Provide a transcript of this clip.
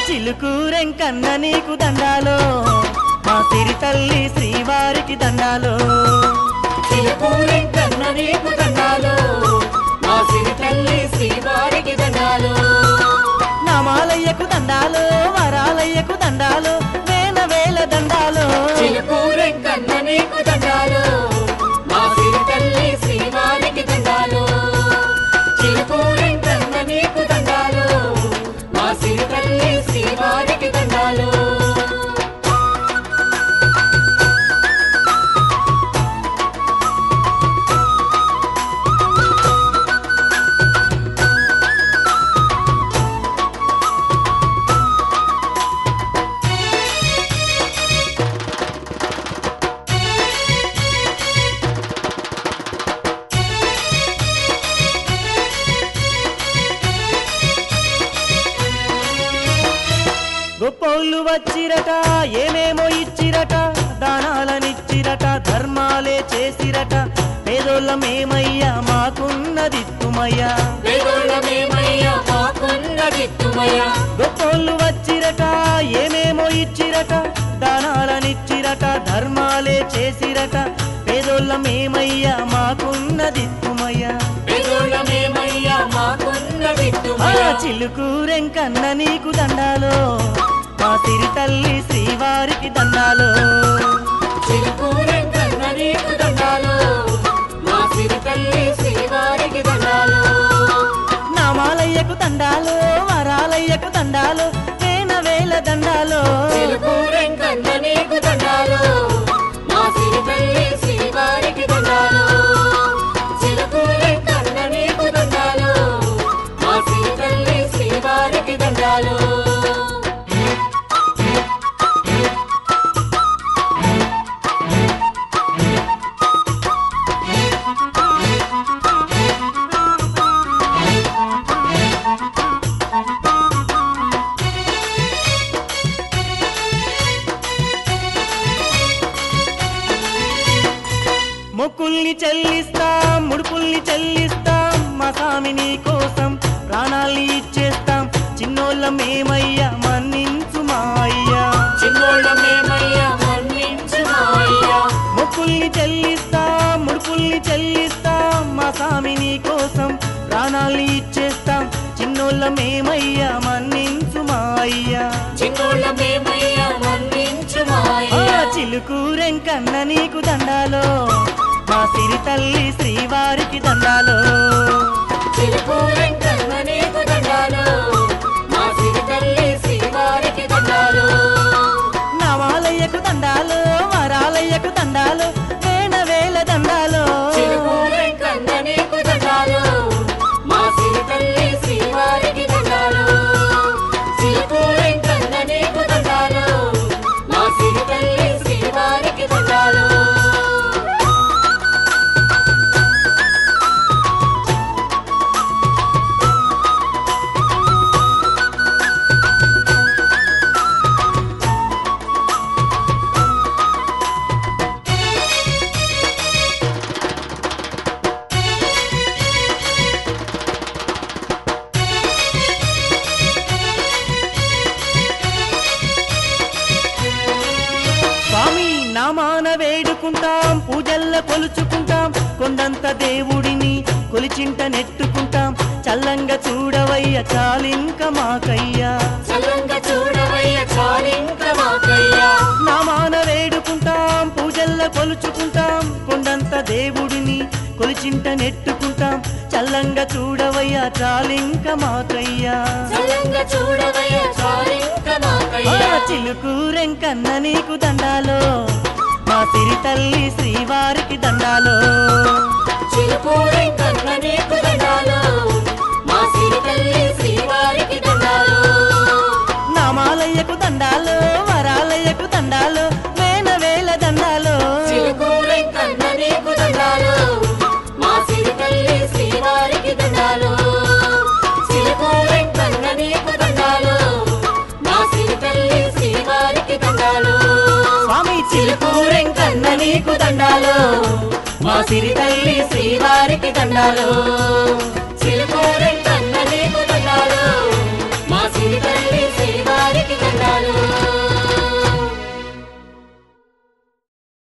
చిలుకూరెంకన్న నీకు దండాలో మా సిరి తల్లి శ్రీవారికి దండాలో చిలుకూరెంకన్న నీకు దండాలు మా సిరి తల్లి శ్రీవారికి దండాలు నామాలయ్యకు దండాలో వరాలయ్యకు దండాలో వేల వేల దండాలో చిలుకూరెంకన్న నీకు దండాలు మా సిరి తల్లి శ్రీవారికి దండాలు చిలుకూరెంకన్న నీకు దండాలు మా సిరి తల్లి శ్రీవారికి దండాలు గొప్పోళ్ళు వచ్చిరట ఏమేమో ఇచ్చిరట దానాలనిచ్చిరట ధర్మాలే చేసిరట పేదోళ్ళమేమయ్యా మాకున్నదిత్తుమయ్యా వేదోళమేమయ్యా మాకున్నదిత్తుమయ్యా గొప్పోళ్ళు వచ్చిరట ఏమేమో ఇచ్చిరట దానాలనిచ్చిరట ధర్మాలే చేసిరట పేదోళ్ళమేమయ్యా మాకున్నదిత్తుమయ్యా వేదోళమేమయ్యా ఆ మాకున్నదిత్తుమయ్యా చిలుకూరెంకన్న నీకు దండాలో మా సిరి తల్లి శ్రీవారికి దండాలో చిలుకూరెంకన్న నీకు దండాలు మా సిరి తల్లి శ్రీవారికి దండాలు నామాలయ్యకు దండాలో వరాలయ్యకు దండాలో వేల వేల దండాలో చిలుకూరెంకన్న నీకు దండాలు మా సిరి తల్లి శ్రీవారికి దండాలు చిలుకూరెంకన్న నీకు దండాలు మా సిరి తల్లి శ్రీవారికి దండాలు మొక్కుల్ని చెల్లిస్తాం ముడుపుల్ని చెల్లిస్తాం మా స్వామి నీ కోసం ప్రాణాల్ని ఇచ్చేస్తాం చిన్నోళ్ళం ఏమయ్యా మన్నించు మా అయ్యా చిన్నోళ్ళమేమయ్యా మన్నించు మా అయ్యా మొక్కుల్ని చెల్లిస్తాం ముడుపుల్ని చెల్లిస్తాం మా స్వామి నీ కోసం ప్రాణాల్ని ఇచ్చేస్తాం చిన్నోళ్ళం ఏమయ్యా మన్నించు మా అయ్యా చిన్నోళ్ళమేమయ్యా మన్నించు మా ఆ అయ్యా చిలుకూరెంకన్న నీకు దండాలో మా సిరి తల్లి శ్రీవారికి దండాలో చిలుకూరెంకన్న నీకు దండాలు మా సిరి తల్లి శ్రీవారికి దండాలు నవాలయ్యకు దండాలు వరాలయ్యకు దండాలు వేల వేల దండాలు చిలుకూరెంకన్న నీకు దండాలు మా సిరి తల్లి శ్రీవారికి దండాలు చిలుకూరెంకన్న నీకు దండాలు మా సిరి తల్లి శ్రీవారికి దండాలు స్వామి నామాన వేడుకుంటాం పూజల్ల కొలుచుకుంటాం కొండంత దేవుడిని కొలిచింట నెట్టుకుంటాం చల్లంగా చూడవయ్య చాలింక మాకయ్యా చల్లంగా చూడవయ్య చాలింక మాకయ్యా నామాన వేడుకుంటాం పూజల్ల కొలుచుకుంటాం కొండంత దేవుడిని కొలిచింట నెట్టుకుంటాం చల్లంగా చూడవయ్య చాలింక మాకయ్యా చల్లంగా చూడవయ్య చాలింక ఆ మాకయ్యా చిలుకూరెంకన్న నీకు దండాలో మా సిరి తల్లి శ్రీవారికి దండాలో చిలుకూరెంకన్న నీకు దండాలు మా సిరి తల్లి శ్రీవారికి దండాలు నామాలయ్యకు దండాలు వరాలయ్యకు దండాలు వేల వేల దండాలు చిలుకూరెంకన్న నీకు దండాలు మా సిరి తల్లి శ్రీవారికి దండాలు చిలుకూరెంకన్న నీకు దండాలు మా సిరి తల్లి శ్రీవారికి దండాలు స్వామి చిలుకూరెంకన్న నీకు దండాలు మా సిరి తల్లి శ్రీవారికి దండాలు